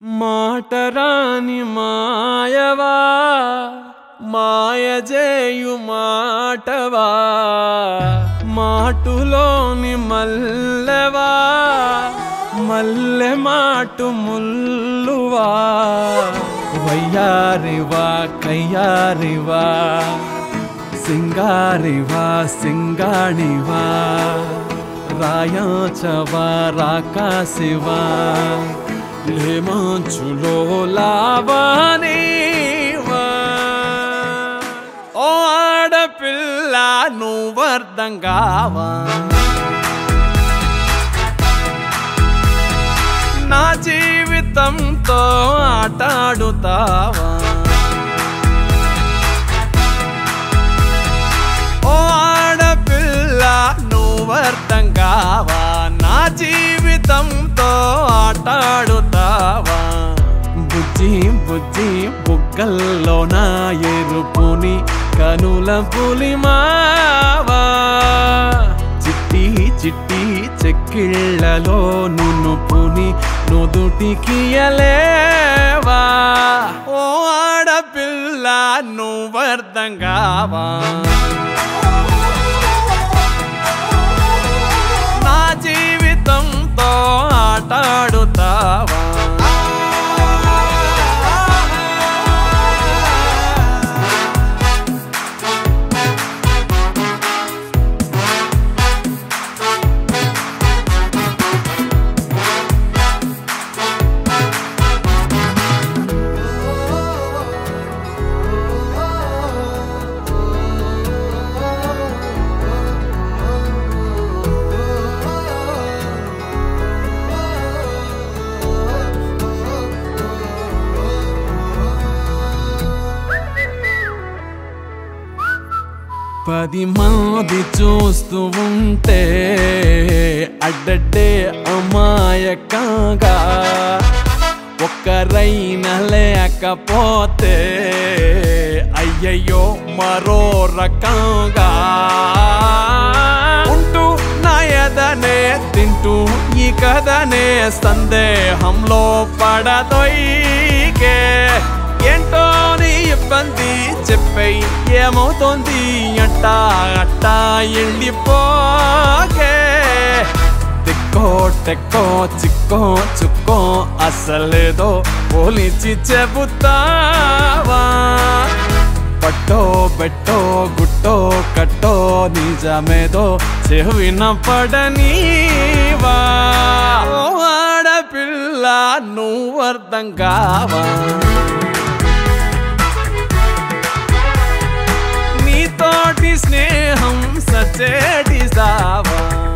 మాటరాని మాయవా మాయజేయు మాటవా మాటులోని మల్లెవా మల్లె మాటు ముల్లువా వయ్యారివా కయ్యారివా సింగారివా సింగాణివా రాయాచవా రాకాశివా లేమాంచులో లావానీవా ఓ ఆడపిల్ల నువ్వర్థం కావా నా జీవితంతో ఆటాడుతావా ఓ ఆడపిల్ల నువ్వర్థం కావా నా జీవితంతో ఆటాడుతావా బుజ్జి బుజ్జి బుగ్గల్లో నా ఎరుపుని కనుల పులిమావా చిట్టి చిట్టి చెక్కిళ్ళలో నునుపుని నుదుటికియలేవా ఓ ఆడపిల్ల నువ్వర్థం కావా నా జీవితంతో ఆటాడుతావా పది మంది చూస్తూ ఉంటే అడ్డడ్డే అమాయకంగా ఒక్కరైనా లేకపోతే అయ్యయ్యో మరో రకంగా ఉంటూ నా ఎదనే తింటూ ఈ కథనే సందేహంలో పడదొయ్యకే ఏంటో నీ ఇబ్బంది చెప్పై ఏమవుతోంది అట్టా అట్టా వెళ్ళిపోకే తిక్కో టెక్కో చిక్కో చుక్కో అసలేదో పోలిచి చెబుతావా పట్టో బెట్టో గుట్టో కట్టో నిజమేదో చెవిన పడనీవా ఓ ఆడపిల్ల నువ్వు అర్థం కావా నీతోటి స్నేహం సచేటి సావా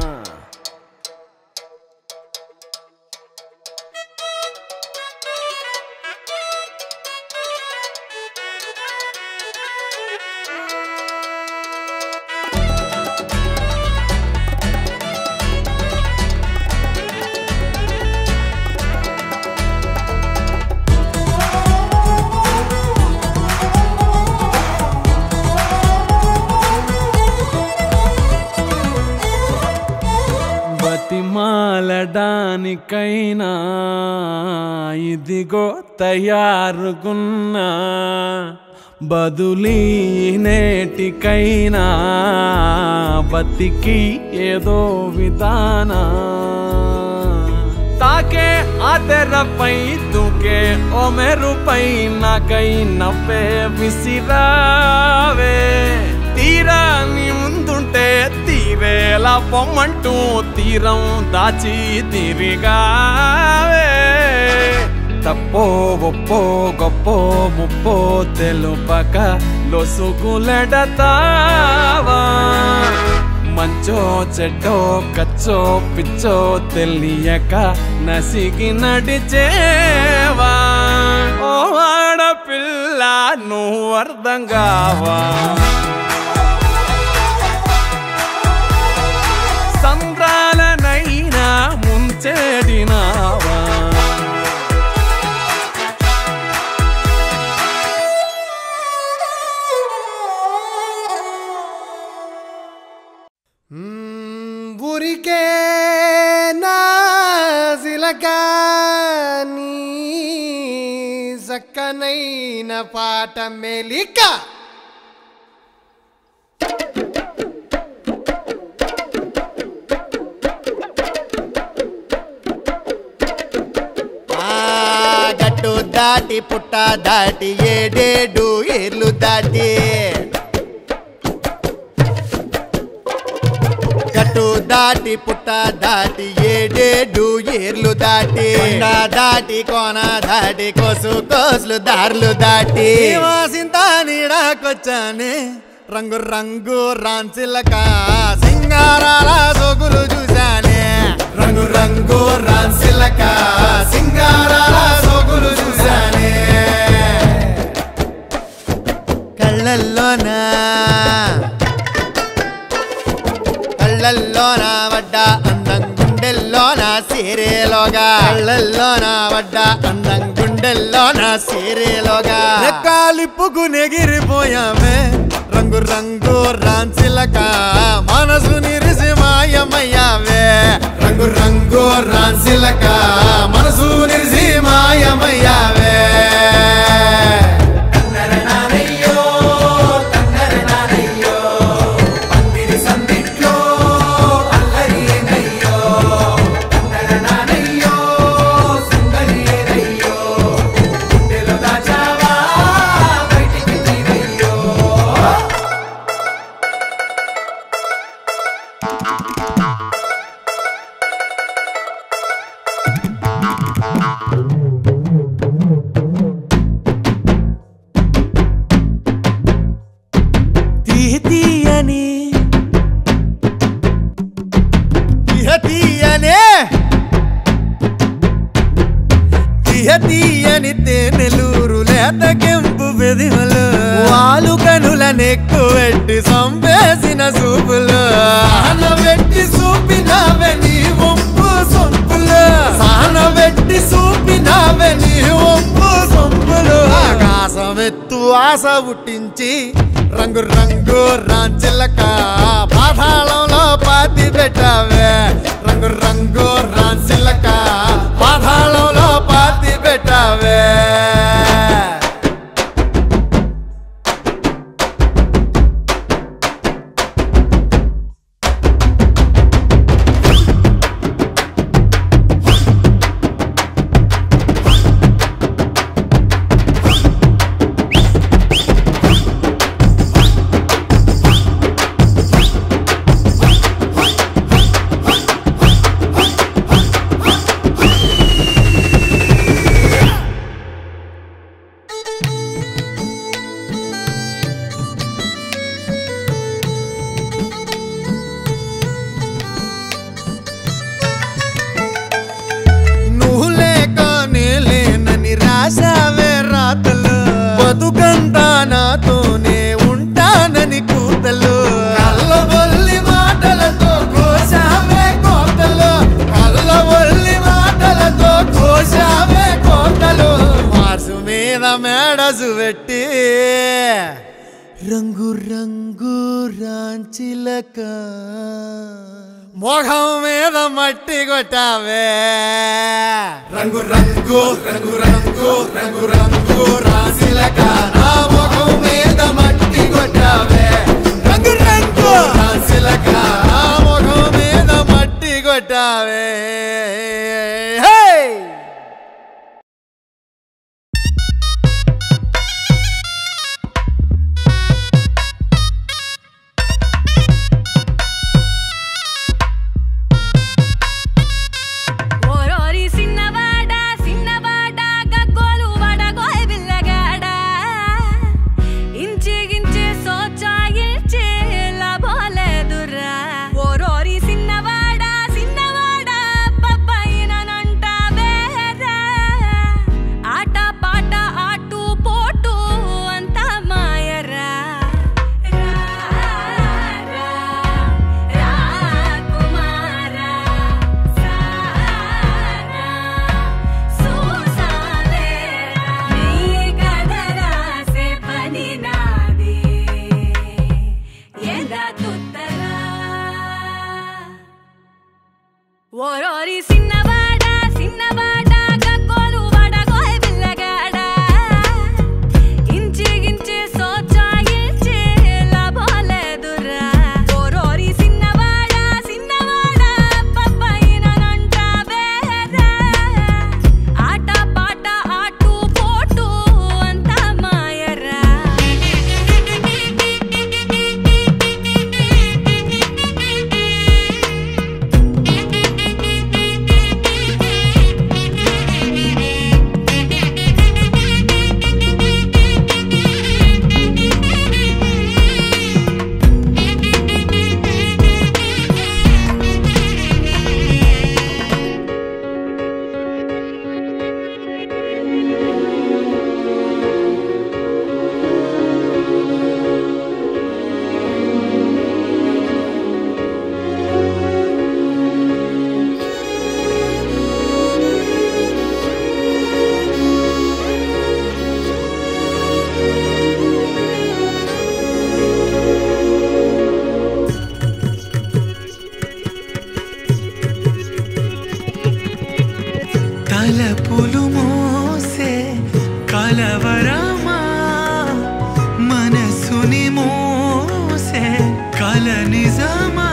బతిమాలడానికైనా ఇదిగో తయారుగున్నా బదులీ నేటికైనా బతికి ఏదో విధానా తాకే ఆ తెరపై దూకే ఓ మెరుపై నాకై నవ్వే విసిరావే తీరా నీ ముందుంటే తీరేలా పొమ్మంటూ తీరం దాచి తిరిగావే తప్పో ఒప్పో గొప్పో ముప్పో తెలుపక లొసుగులెడతావా మంచో చెడ్డో కచ్చో పిచ్చో తెలియక నసిగి నడిచేవా ఓ ఆడపిల్ల నువ్వు అర్థం కావా సంద్రాలనైనా ముంచెడినావా ఊరికే నా సిలక నీ చిక్కనైన పాట మెలిక ఆ గట్టు దాటి పుట్ట దాటి ఏడేడు ఏర్లు దాటి గట్టు దాటి పుట్ట దాటి ఏడేడు ఏర్లు దాటి కొండ దాటి కోన దాటి కోసు కోసులు దారులు దాటి సింత నీడాకొచ్చానే రంగు రంగు రాన్సిలక సింగారాల సోకులు చూశానే రంగు రంగు రాన్సిలక సింగారాల సోకులు చూశానే కళ్ళల్లోనా కళ్ళల్లోన వడ్డ అందం గుండెల్లోన సీరేలోగా కళ్ళల్లోన వడ్డ అందం గుండెల్లోన సీరేలోగా కాలిప్పుకు నెగిరిపోయామే రంగు రంగు రాన్సిలక మనసు నిరిసి మాయమయ్యావే రంగు రంగు రాన్సిలక మనసు నిరిసి మాయమయ్యావే తీయని తీయనే తీయని తేనెలూరు లేత కెంపు బెదిమలు వాలు కనుల నెక్కు పెట్టి సంపేసిన సూపులు సాన పెట్టి చూపినవే నీ ఒప్పు సొంపులు సాన పెట్టి చూపినవే నీ ఒప్పు సొంపులు ఆకాశం ఎత్తు ఆశ పుట్టించి రంగు రంగు రాంచిల్లక పాతాళంలో పాతి పెట్టావే రంగు రంగు రాంచిల్లక పాతాళంలో పాతి పెట్టావే నువ్వు లేక నేలేనని రాశావే రాతలు బతుకంతా నాతోనే ఉంటానని కూతలు కళ్ళబొల్లి మాటలతో కోసావే కోతలు కళ్ళబొల్లి మాటలతో కోసావే కోతలు మార్సు మీద మేడసు పెట్టి రంగు రంగు రాంచిలక మోహం మీద మట్టి కొట్టావే రంగు రంగు రంగు రంగు రంగు రంగు రాసిలక నా ముఖం మీద మట్టి కొట్టావే రంగు రంగు రాసిలక నా ముఖం మీద మట్టి కొట్టావే హే ఓరోరి సిన్నవాడ సిన్నవాడ గగ్గోలు వడ గోయ్ బిల్లగాడ వలపులు మోసే కలవరమా మనసుని మోసే కల నిజమా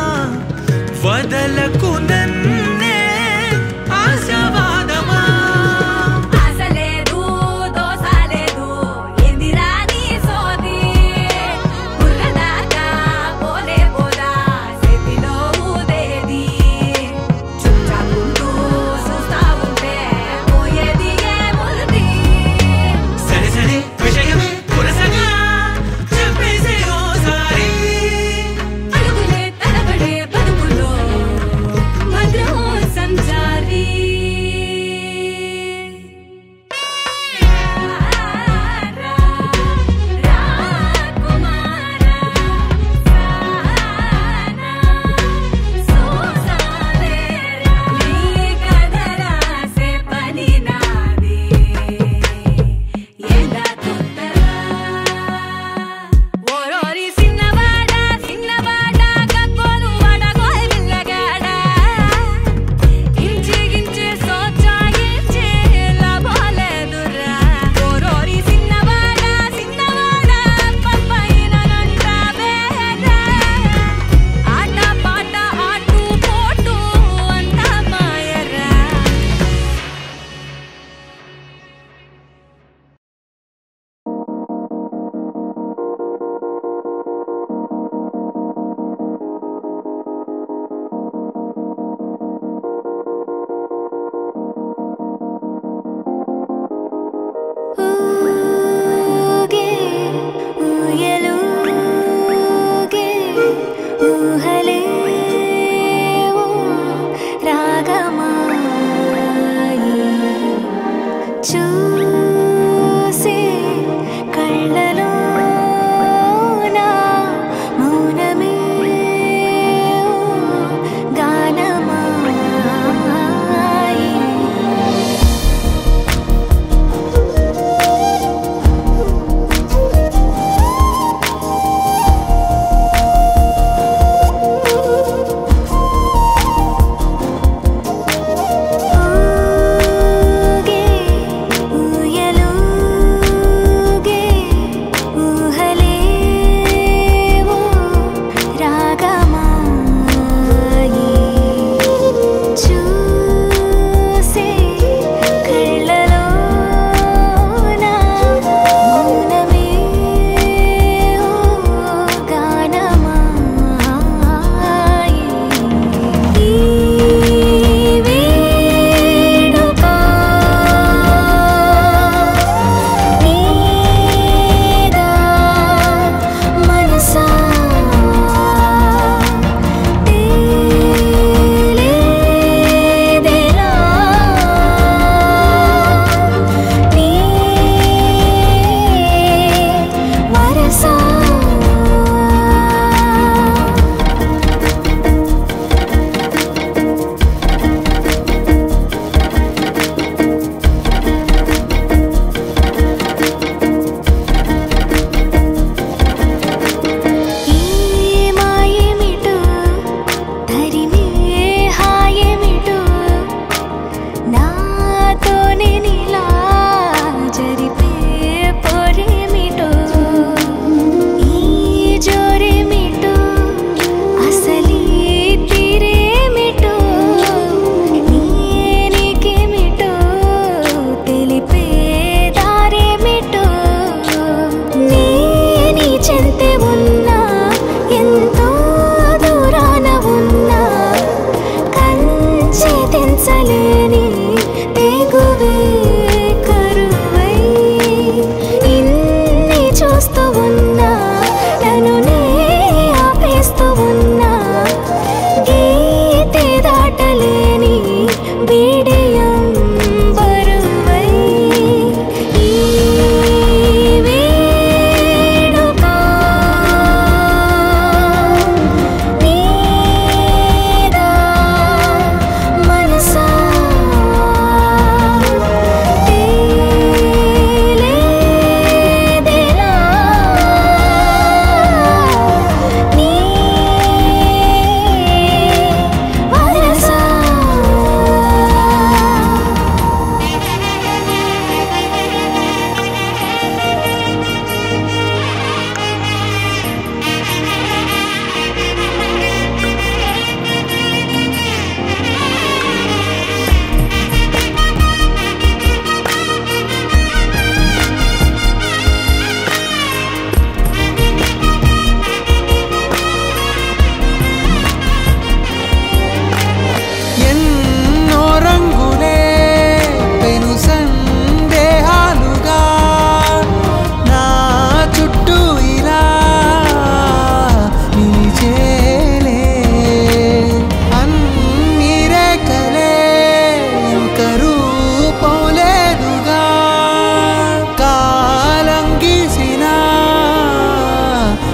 వదలకు నన్నే ఆశవాదమా ఆసలేదు దోసాలేదు ఎందిరా నీ సోది బుర్రదాకా పోలే పోదా చేతిలో ఊదేది చుచ్చాకుంటూ చూస్తా ఉంటే పోయేది ఏముంది సరే సరే విషయమే పురసగా చెప్పేసే ఓసారి అడుగులే తడబడే బతుకులో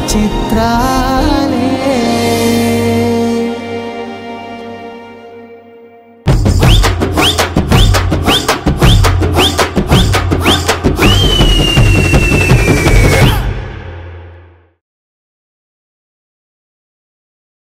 చిత్రాలు